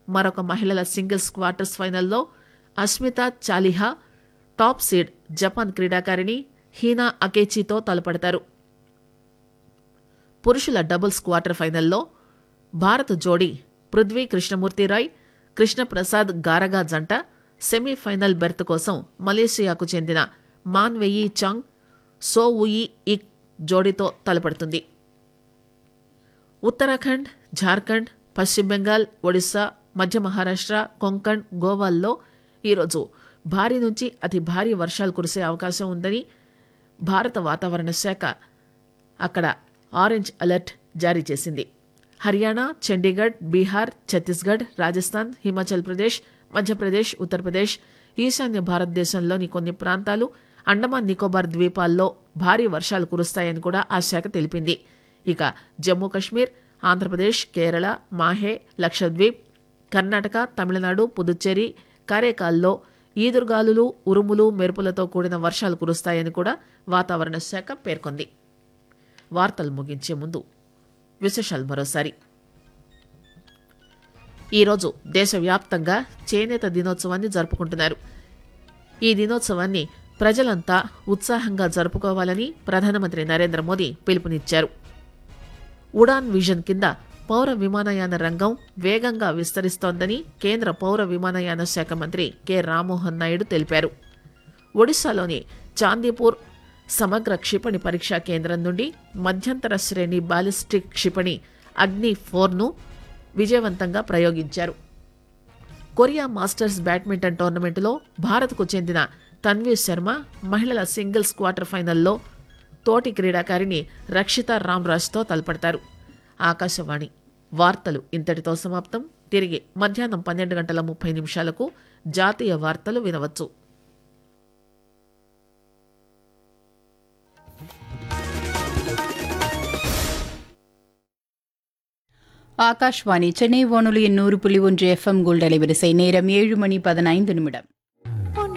మరొక మహిళల singles quarters ఫైనల్లో Asmita Chaliha top seed Japan క్రీడాకారిణి హీనా అకేచీతో తలపడతారు పురుషుల డబుల్స్ క్వార్టర్ ఫైనల్లో భారత జోడీ పృథ్వీ కృష్ణమూర్తిరాయ్ కృష్ణప్రసాద్ గారగా జంట సెమీఫైనల్ బెర్త్ కోసం మలేషియాకు చెందిన మాన్వెయి చాంగ్ సో ఉయి ఇక్ జోడీతో తలపడుతుంది ఉత్తరాఖండ్ జార్ఖండ్ పశ్చిమ బెంగాల్ ఒడిశా మధ్య మహారాష్ట్ర కొంకణ్ గోవాల్లో ఈరోజు భారీ నుంచి అతి భారీ వర్షాలు కురిసే అవకాశం ఉందని భారత వాతావరణ శాఖ అక్కడ ఆరెంజ్ అలర్ట్ జారీ చేసింది హర్యానా చండీగఢ్ బీహార్ ఛత్తీస్గఢ్ రాజస్థాన్ హిమాచల్ ప్రదేశ్ మధ్యప్రదేశ్ ఉత్తరప్రదేశ్ ఈశాన్య భారతదేశంలోని కొన్ని ప్రాంతాలు అండమాన్ నికోబార్ ద్వీపాల్లో భారీ వర్షాలు కురుస్తాయని కూడా ఆ శాఖ తెలిపింది ఇక జమ్మూ కశ్మీర్ ఆంధ్రప్రదేశ్ కేరళ మాహే లక్షద్వీప్ కర్ణాటక తమిళనాడు పుదుచ్చేరి కారేకాల్లో ఈదురుగాలులు ఉరుములు మెరుపులతో కూడిన వర్షాలు కురుస్తాయని కూడా వాతావరణ శాఖ పేర్కొంది వార్తలు ముగించే ముందు విశేషాలు మరోసారి ఈరోజు దేశవ్యాప్తంగా చేనేత దినోత్సవాన్ని జరుపుకుంటున్నారు ఈ దినోత్సవాన్ని ప్రజలంతా ఉత్సాహంగా జరుపుకోవాలని ప్రధానమంత్రి నరేంద్ర మోదీ పిలుపునిచ్చారు ఉడాన్ విజన్ కింద పౌర విమానయాన రంగం వేగంగా విస్తరిస్తోందని కేంద్ర పౌర విమానయాన శాఖ మంత్రి కె రామ్మోహన్ నాయుడు తెలిపారు ఒడిశాలోని చాందీపూర్ సమగ్ర క్షిపణి పరీక్షా కేంద్రం నుండి మధ్యంతర శ్రేణి బాలిస్టిక్ క్షిపణి అగ్ని ఫోర్ను విజయవంతంగా ప్రయోగించారు కొరియా మాస్టర్స్ బ్యాడ్మింటన్ టోర్నమెంటులో భారత్కు చెందిన తన్వీ శర్మ మహిళల సింగిల్స్ క్వార్టర్ ఫైనల్లో తోటి క్రీడాకారిణి రక్షిత రామ్రాజ్తో తలపడతారు ఆకాశవాణి వార్తలు ఇంతటితో సమాప్తం తిరిగి మధ్యాహ్నం పన్నెండు గంటల ముప్పై నిమిషాలకు జాతీయ వార్తలు వినవచ్చు ஆகாஷ்வாணி சென்னை வானொலியின் நூறு புள்ளி ஒன்று எஃப்எம் கோல்ட் அலைவரிசை நேரம் ஏழு மணி பதினைந்து நிமிடம்